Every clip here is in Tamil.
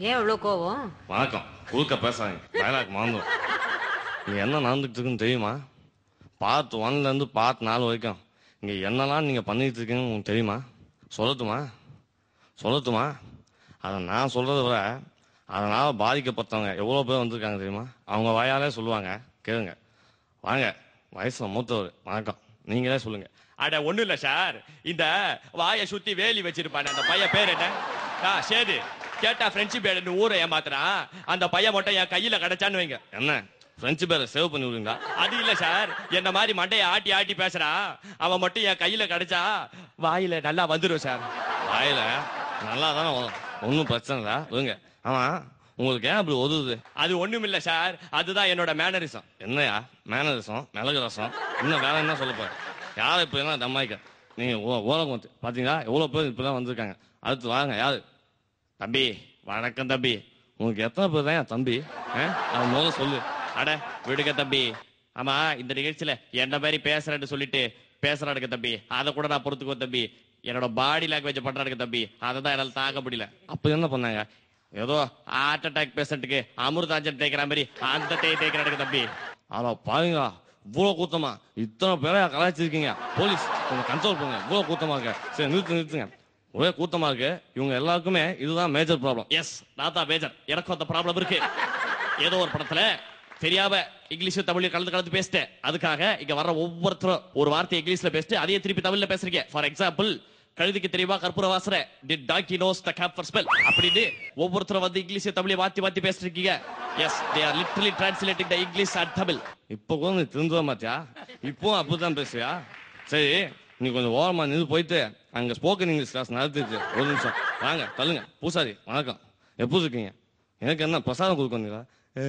ஏன் இவ்வளோ கோவம் வணக்கம் குறுக்க பேசாதீங்க டயலாக் மறந்துடும் இங்க என்ன நடந்துட்டு இருக்குன்னு தெரியுமா பார்ட் ஒன்ல இருந்து பார்ட் நாலு வரைக்கும் இங்க என்னெல்லாம் நீங்க பண்ணிட்டு இருக்கீங்கன்னு உங்களுக்கு தெரியுமா சொல்லட்டுமா சொல்லட்டுமா அதை நான் சொல்றதை விட அதனால பாதிக்கப்பட்டவங்க எவ்வளோ பேர் வந்திருக்காங்க தெரியுமா அவங்க வாயாலே சொல்லுவாங்க கேளுங்க வாங்க வயசுல மூத்தவர் வணக்கம் நீங்களே சொல்லுங்க அட ஒண்ணும் இல்ல சார் இந்த வாயை சுத்தி வேலி வச்சிருப்பானே அந்த பையன் பேர் என்ன ஆ சேது கேட்டா ஃப்ரெண்ட்ஷிப் பேருன்னு ஊரை ஏமாத்துறான் அந்த பையன் மட்டும் என் கையில கிடைச்சான்னு வைங்க என்ன ஃப்ரெஞ்சு பேரை சேவ் பண்ணி விடுங்களா அது இல்ல சார் என்ன மாதிரி மண்டைய ஆட்டி ஆட்டி பேசுறான் அவன் மட்டும் என் கையில கிடைச்சா வாயில நல்லா வந்துரும் சார் வாயில நல்லா தானே வரும் ஒன்றும் பிரச்சனை இல்லை விடுங்க ஆமா உங்களுக்கு ஏன் அப்படி ஒதுவுது அது ஒண்ணும் இல்ல சார் அதுதான் என்னோட மேனரிசம் என்னையா மேனரிசம் மிளகு ரசம் இன்னும் வேற என்ன சொல்ல போற யாரை இப்ப என்ன தம்மாய்க்க நீங்க ஓலம் வந்து பாத்தீங்களா எவ்வளவு பேர் இப்பதான் வந்திருக்காங்க அடுத்து வாங்க யாரு தம்பி வணக்கம் தம்பி உங்களுக்கு எத்தனை பேர் தான் தம்பி ஆ? அது முதல்ல சொல்லு அட விடுங்க தம்பி ஆமா இந்த நிகழ்ச்சியில என்ன மாதிரி பேசுறேன்னு சொல்லிட்டு பேசுறாடுங்க தம்பி அதை கூட நான் பொறுத்துக்குவேன் தம்பி என்னோட பாடி லாங்குவேஜ் பண்றாடுங்க தம்பி அதை தான் என்னால தாங்க முடியல அப்ப என்ன பண்ணாங்க ஏதோ ஹார்ட் அட்டாக் பேஷண்ட்டுக்கு அமிர்தாஞ்சன் தேய்க்கிற மாதிரி அந்த தேய் தேய்க்கிறாடுங்க தம்பி அட பாருங்களா இவ்வளவு கூட்டமா இத்தனை பேரை கலாய்ச்சிருக்கீங்க போலீஸ் கொஞ்சம் கண்ட்ரோல் பண்ணுங்க இவ்வளவு கூட்டமா இருக்கு சரி நிறுத்து நிறுத்துங்க ஒரே கூட்டமா இருக்கு இவங்க எல்லாருக்குமே இதுதான் மேஜர் ப்ராப்ளம் எஸ் நான் தான் மேஜர் எனக்கும் அந்த ப்ராப்ளம் இருக்கு ஏதோ ஒரு படத்துல தெரியாம இங்கிலீஷ் தமிழ் கலந்து கலந்து பேசிட்டேன் அதுக்காக இங்க வர்ற ஒவ்வொருத்தரும் ஒரு வார்த்தை இங்கிலீஷ்ல பேசிட்டு அதையே திருப்பி தமிழ்ல பேசுறீங்க ஃபார் எக்ஸாம்பிள் கழுதிக்கு தெரியுமா கற்பூர வாசர did donkey knows the camphor smell அப்படின்னு ஒவ்வொருத்தரும் வந்து இங்கிலீஷ் தமிழை மாத்தி மாத்தி பேசிருக்கீங்க yes they are literally translating the English and Tamil இப்ப கூட நீ திருந்துவ மாத்தியா இப்பவும் அப்படிதான் பேசுவியா சரி நீ கொஞ்சம் ஓரமா நின்று போயிட்டு அங்க ஸ்போக்கன் இங்கிலீஷ் கிளாஸ் நடத்திட்டு ஒரு நிமிஷம் வாங்க தள்ளுங்க பூசாரி வணக்கம் எப்படி இருக்கீங்க எனக்கு என்ன பிரசாதம் கொடுக்க வந்தீங்களா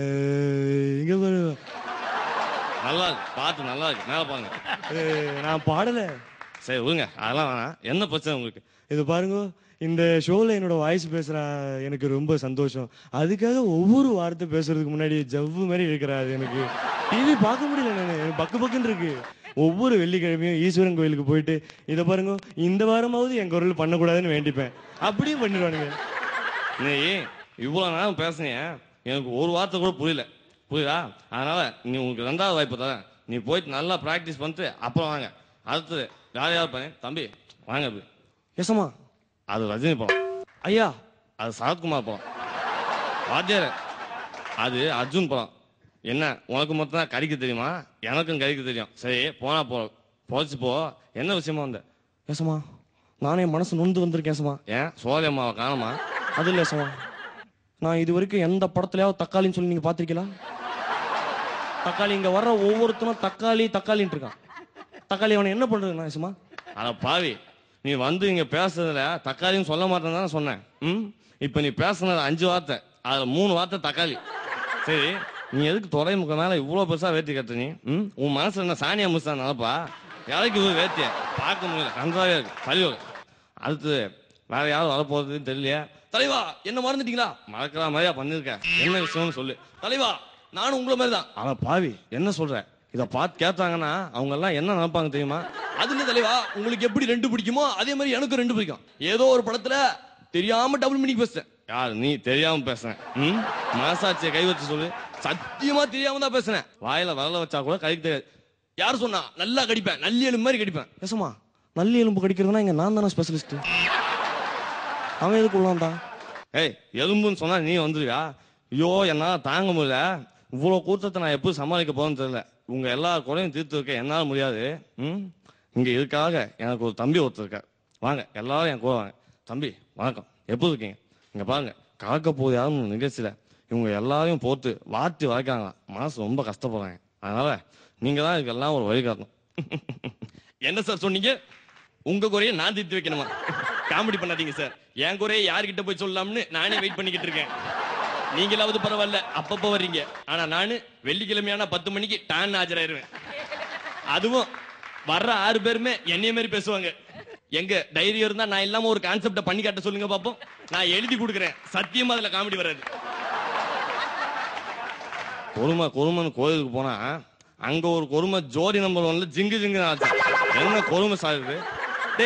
"ஏய், இங்க பாரு நல்லா இருக்கு பாட்டு நல்லா இருக்கு மேல பாருங்க ஏய், நான் பாடல சரி விடுங்க அதெல்லாம் வேணாம் என்ன பிரச்சனை உங்களுக்கு இது பாருங்க இந்த ஷோல என்னோட வாய்ஸ் பேசுறா எனக்கு ரொம்ப சந்தோஷம் அதுக்காக ஒவ்வொரு வார்த்தை பேசுறதுக்கு முன்னாடி ஜவ்வு மாதிரி இருக்கிறா அது எனக்கு டிவி பார்க்க முடியல நான் எனக்கு பக்கு பக்குன்னு இருக்கு ஒவ்வொரு வெள்ளிக்கிழமையும் ஈஸ்வரன் கோயிலுக்கு போயிட்டு இதை பாருங்க இந்த வாரமாவது என் குரல் பண்ணக்கூடாதுன்னு வேண்டிப்பேன் அப்படியும் பண்ணிடுவானுங்க நீ இவ்வளவு நேரம் பேசுனீங்க எனக்கு ஒரு வார்த்தை கூட புரியல புரியுதா அதனால நீ உங்களுக்கு ரெண்டாவது வாய்ப்பு தரேன் நீ போயிட்டு நல்லா பிராக்டிஸ் பண்ணிட்டு அப்புறம் வாங்க அடுத்தது யார் யார் பண்ணி தம்பி வாங்க அப்படி எசமா அது ரஜினி படம் ஐயா அது சரத்குமார் படம் வாத்தியார் அது அர்ஜுன் படம் என்ன உனக்கு மட்டும் தான் கடிக்க தெரியுமா எனக்கும் கடிக்க தெரியும் சரி போனா போ போச்சு போ என்ன விஷயமா வந்த எசமா நானே மனசு நொந்து வந்திருக்கேன் எசமா ஏன் சோழி அம்மாவை காணுமா அது இல்ல எசமா நான் இது வரைக்கும் எந்த படத்துலயாவது தக்காளின்னு சொல்லி நீங்க பாத்திருக்கீங்களா தக்காளி இங்க வர்ற ஒவ்வொருத்தனும் தக்காளி தக்காளின்னு இருக்கான் தக்காளி அவனை என்ன பண்றதுண்ணா எசமா அட பாவி நீ வந்து இங்க பேசுறதுல தக்காளின்னு சொல்ல மாட்டேன்னு தானே சொன்னேன் ம் இப்ப நீ பேசுனது அஞ்சு வார்த்தை அதுல மூணு வார்த்தை தக்காளி சரி நீ எதுக்கு துறைமுக மேல இவ்வளவு பெருசா வேட்டி கட்டு நீ ம் உன் மனசுல என்ன சாணியா முஸ்தான் நினைப்பா யாருக்கு இது வேட்டிய பார்க்க முடியல கன்றாவே இருக்கு தலைவர் அடுத்து வேற யாரும் வரப்போறதுன்னு தெரியலையே தலைவா என்ன மறந்துட்டீங்களா மறக்கிற மாதிரியா பண்ணிருக்க என்ன விஷயம்னு சொல்லு தலைவா நானும் உங்களை மாதிரி தான் அவன் பாவி என்ன சொல்ற இத பார்த்து கேட்டாங்கன்னா அவங்க எல்லாம் என்ன நினைப்பாங்க தெரியுமா அது இல்ல தலைவா உங்களுக்கு எப்படி ரெண்டு பிடிக்குமோ அதே மாதிரி எனக்கும் ரெண்டு பிடிக்கும் ஏதோ ஒரு படத்துல தெரியாம டபுள் மீனிங் பேசுறேன் யார் நீ தெரியாம பேசுறேன் ம் மனசாட்சியை கை வச்சு சொல்லு சத்தியமா தெரியாம தான் பேசுறேன் வாயில வரல வச்சா கூட கைக்கு தெரியாது யார் சொன்னா நல்லா கடிப்பேன் நல்லி எலும்பு மாதிரி கடிப்பேன் எசமா நல்லி எலும்பு கடிக்கிறதுனா இங்க நான் தானே ஸ்பெஷலிஸ்ட் அவன் எதுக்கு உள்ளான்தான் ஏய் எலும்புன்னு சொன்னா நீ வந்துருவியா ஐயோ என்னால தாங்க முடியல இவ்வளவு கூட்டத்தை நான் எப்படி சமாளிக்க போறேன்னு தெரியல உங்க எல்லா குறையும் தீர்த்து வைக்க என்னால முடியாது ம் இங்க இதுக்காக எனக்கு ஒரு தம்பி ஒருத்தர் இருக்கார் வாங்க எல்லாரும் என் கூட வாங்க தம்பி வணக்கம் எப்படி இருக்கீங்க இங்க பாருங்க கலக்க போகுது யாரும் நிகழ்ச்சியில இவங்க எல்லாரையும் போட்டு வாட்டி வளைக்காங்க மனசு ரொம்ப கஷ்டப்படுறாங்க அதனால நீங்க தான் இதுக்கெல்லாம் ஒரு வழிகாட்டணும் என்ன சார் சொன்னீங்க உங்க குறைய நான் தீர்த்து வைக்கணுமா காமெடி பண்ணாதீங்க சார் என் குறைய யார்கிட்ட போய் சொல்லலாம்னு நானே வெயிட் பண்ணிக்கிட்டு இருக்கேன் நீங்களாவது பரவாயில்ல அப்பப்ப வர்றீங்க ஆனா நானு வெள்ளிக்கிழமையான பத்து மணிக்கு டான் ஆஜராயிருவேன் அதுவும் வர்ற ஆறு பேருமே என்னைய மாதிரி பேசுவாங்க எங்க தைரியம் இருந்தா நான் இல்லாம ஒரு கான்செப்ட பண்ணி காட்ட சொல்லுங்க பாப்போம் நான் எழுதி கொடுக்குறேன் சத்தியமா அதுல காமெடி வராது கொடுமை கொடுமைன்னு கோயிலுக்கு போனா அங்க ஒரு கொடுமை ஜோடி நம்பர் ஒன்ல ஜிங்கு ஜிங்கு ஆச்சு என்ன கொடுமை சாகுது டேய்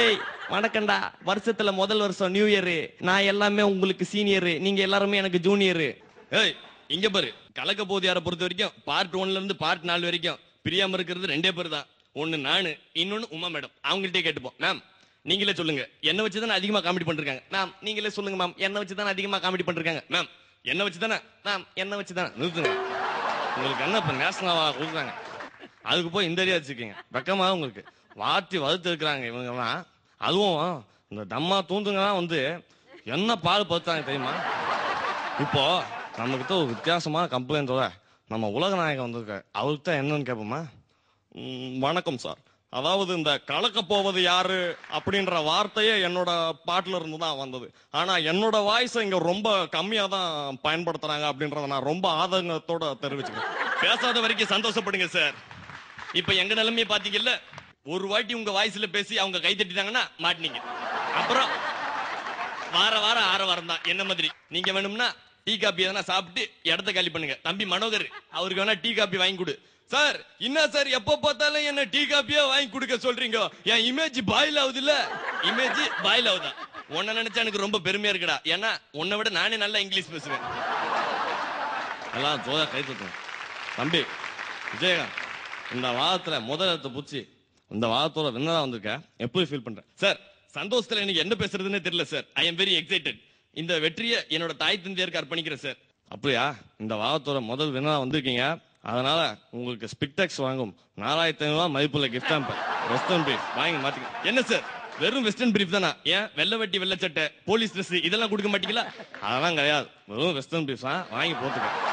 வணக்கம்டா வருஷத்துல முதல் வருஷம் நியூ இயர் நான் எல்லாமே உங்களுக்கு சீனியர் நீங்க எல்லாருமே எனக்கு ஜூனியர் ஏய் இங்க பாரு கலக்க போதியார பொறுத்த வரைக்கும் பார்ட் ஒன்ல இருந்து பார்ட் நாலு வரைக்கும் பிரியாம இருக்கிறது ரெண்டே பேர் தான் ஒன்னு நானு இன்னொன்னு உமா மேடம் அவங்கள்ட்டே கேட்டுப்போம் மேம் நீங்களே சொல்லுங்க என்ன வச்சு தானே அதிகமா காமெடி பண்ணிருக்காங்க மேம் நீங்களே சொல்லுங்க மேம் என்ன வச்சு தானே அதிகமா காமெடி பண்ணிருக்காங்க மேம் என்ன வச்சு தானே மேம் என்ன வச்சு தானே நிறுத்துங்க உங்களுக்கு என்ன இப்ப நேஷனல் கொடுக்குறாங்க அதுக்கு போய் இந்த ஏரியா வச்சுக்கீங்க வெக்கமா உங்களுக்கு வாட்டி வறுத்து இருக்கிறாங்க இவங்கெல்லாம் அதுவும் இந்த தம்மா தூந்துங்கலாம் வந்து என்ன பால் பத்தாங்க தெரியுமா இப்போ நம்ம கிட்ட ஒரு வித்தியாசமான கம்ப்ளைண்டோட நம்ம உலக நாயகம் வந்திருக்காரு அவர்கிட்ட என்னன்னு கேட்போமா ம், வணக்கம் சார் அதாவது இந்த கலக்க போவது யாரு அப்படின்ற வார்த்தையே என்னோட பாட்டுல இருந்து தான் வந்தது ஆனா என்னோட வாய்ஸ் இங்க ரொம்ப கம்மியா தான் பயன்படுத்துறாங்க அப்படின்றத நான் ரொம்ப ஆதங்கத்தோட தெரிவிச்சுக்கிறேன் பேசாத வரைக்கும் சந்தோஷப்படுங்க சார் இப்ப எங்க நிலைமையை பாத்தீங்கல்ல ஒரு வாட்டி உங்க வாய்ஸ்ல பேசி அவங்க கை தட்டிட்டாங்கன்னா மாட்டினீங்க அப்புறம் வார வாரம் ஆற வாரம் தான் என்ன மாதிரி நீங்க வேணும்னா டீ காப்பி எதனா சாப்பிட்டு இடத்த காலி பண்ணுங்க தம்பி மனோகர் அவருக்கு வேணா டீ காப்பி வாங்கி கொடு சார் என்ன சார் எப்ப பார்த்தாலும் என்ன டீ காப்பியா வாங்கி கொடுக்க சொல்றீங்க என் இமேஜ் பாயில் ஆகுது இல்ல இமேஜ் பாயில் ஆகுதா உன்னை நினைச்சா எனக்கு ரொம்ப பெருமையா இருக்குடா ஏன்னா உன்னை விட நானே நல்லா இங்கிலீஷ் பேசுவேன் எல்லாம் ஜோயா கை தட்டுங்க தம்பி விஜயகாந்த் இந்த வாரத்துல முதல் இடத்தை பூச்சி இந்த வாரத்தோட வின்னரா வந்திருக்க எப்படி ஃபீல் பண்ற சார் சந்தோஷத்துல எனக்கு என்ன பேசுறதுன்னே தெரியல sir I am very excited இந்த வெற்றியை என்னோட தாய் தந்தையருக்கு அர்ப்பணிக்கிறேன் சார் அப்படியா இந்த வாரத்தோட முதல் வினரா வந்திருக்கீங்க அதனால உங்களுக்கு ஸ்பிக்டெக்ஸ் வாங்கும் நாலாயிரத்தி ஐநூறு ரூபாய் மதிப்புள்ள கிஃப்ட் ஆம்பர் வெஸ்டர்ன் பீஸ் வாங்கி மாத்திக்க என்ன சார் வெறும் வெஸ்டர்ன் பிரீஃப் தானா ஏன் வெள்ளை வெட்டி வெள்ளை சட்டை போலீஸ் ட்ரெஸ் இதெல்லாம் கொடுக்க மாட்டீங்களா அதெல்லாம் கிடையாது வெறும் வெஸ்டர்ன் பீஸ் தான் வாங்கி போட்டுக்க